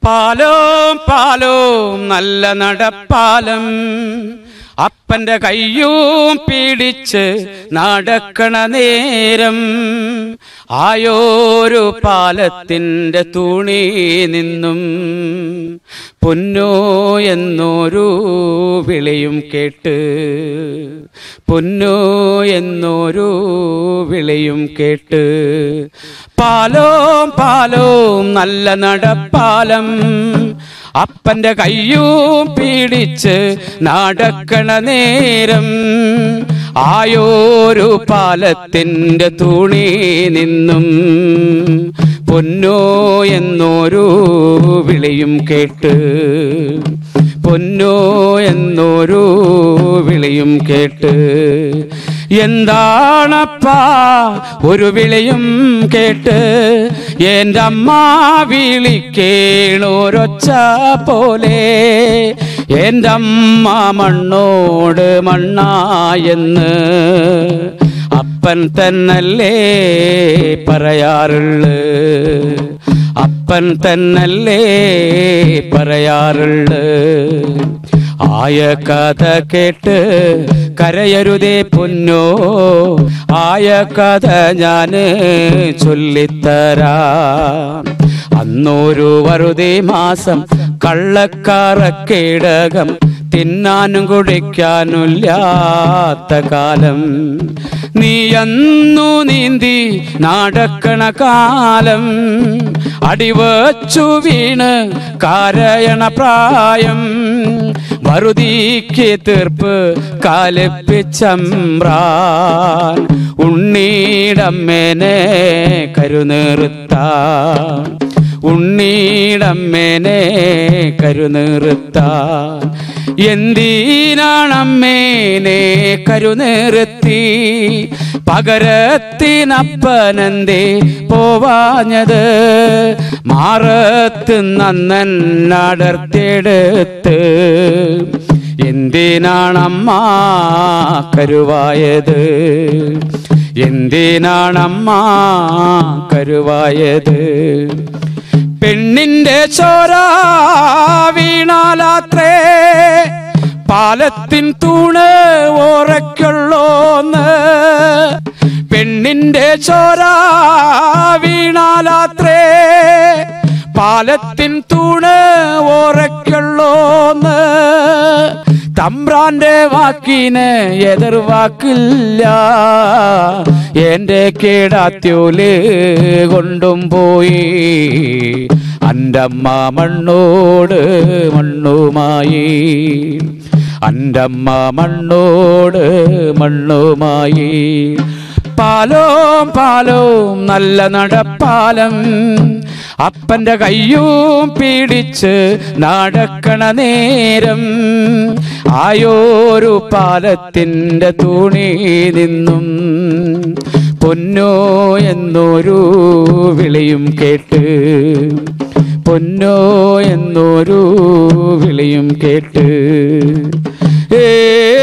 പാലോം പാലോം നല്ല നടപ്പാലം അപ്പന്റെ കയ്യും പീഡിച്ച് നടക്കണ നേരം ആയോരു പാലത്തിൻ്റെ തൂണി നിന്നും പൊന്നോ എന്നൊരു വിളിയും കേട്ട് പൊന്നോ എന്നൊരു വിളിയും കേട്ട് പാലോം പാലോം നല്ല നടപ്പാലം അപ്പന്റെ കയ്യും പീഡിച്ച് നടക്കണ നേരം ആയോരു പാലത്തിൻ്റെ തൂണി നിന്നും പൊന്നോ എന്നൊരു വിളിയും കേട്ട് പൊന്നോ എന്നൊരു വിളിയും കേട്ട് എന്താണപ്പാ ഒരു വിളിയും കേട്ട് എൻ്റെ അമ്മ വിളിക്കേണോരൊച്ച പോലെ എൻ്റെ അമ്മ മണ്ണോട് മണ്ണായെന്ന് അപ്പൻ തന്നല്ലേ പറയാറുള്ളു അപ്പൻ തന്നല്ലേ പറയാറുള്ളു ആയ കഥ കേട്ട് കരയരുതേ പൊന്നോ ആയ കഥ ഞാന് ചൊല്ലിത്തരാം അന്നൊരു വറുതേ മാസം കള്ളക്കാറക്കേടകം തിന്നാനും കുടിക്കാനില്ലാത്ത കാലം നീ അന്നു നീന്തി നടക്കണ കാലം അടിവച്ചു വീണ് കരയണ പ്രായം വറുതിക്ക് തീർപ്പ് കാലിപ്പിച്ചമ്രാൻ ഉണ്ണീടമ്മേനെ കരുനിർത്താൻ ഉണ്ണീടമ്മേനെ കരുനിർത്താൻ എന്തിനാണമ്മേനെ കരുനിർത്തി പകരത്തിനപ്പനന്തേ പോവാഞ്ഞത് മാറത്ത് നന്നൻ നടത്തിയെടുത്ത് എന്തിനാണമ്മ കരുവായത് എന്തിനാണമ്മ കരുവായത് പെണ്ണിന്റെ ചോര വീണാലാത്രേ പാലത്തിൻ തൂണ് ഓറയ്ക്കുള്ളോന്ന് പെണ്ണിന്റെ ചോര വീണാലാത്രേ പാലത്തിൻ തൂണ് ഓറയ്ക്കുള്ളോന്ന് തമ്പ്രാന്റെ വാക്കിന് എതിർവാക്കില്ല എന്റെ കേടാത്യോല് കൊണ്ടും പോയി അൻ്റമ്മ മണ്ണോട് മണ്ണുമായി അൻ്റമ്മ മണ്ണോട് മണ്ണുമായി പാലോം പാലോം നല്ല നടപ്പാലം അപ്പന്റെ കയ്യും പീഡിച്ച് നടക്കണ നേരം ആയോരു പാലത്തിൻ്റെ തൂണി നിന്നും പൊന്നോ എന്നൊരു വിളിയും കേട്ട് പൊന്നോ എന്നൊരു വിളിയും കേട്ട് ഏ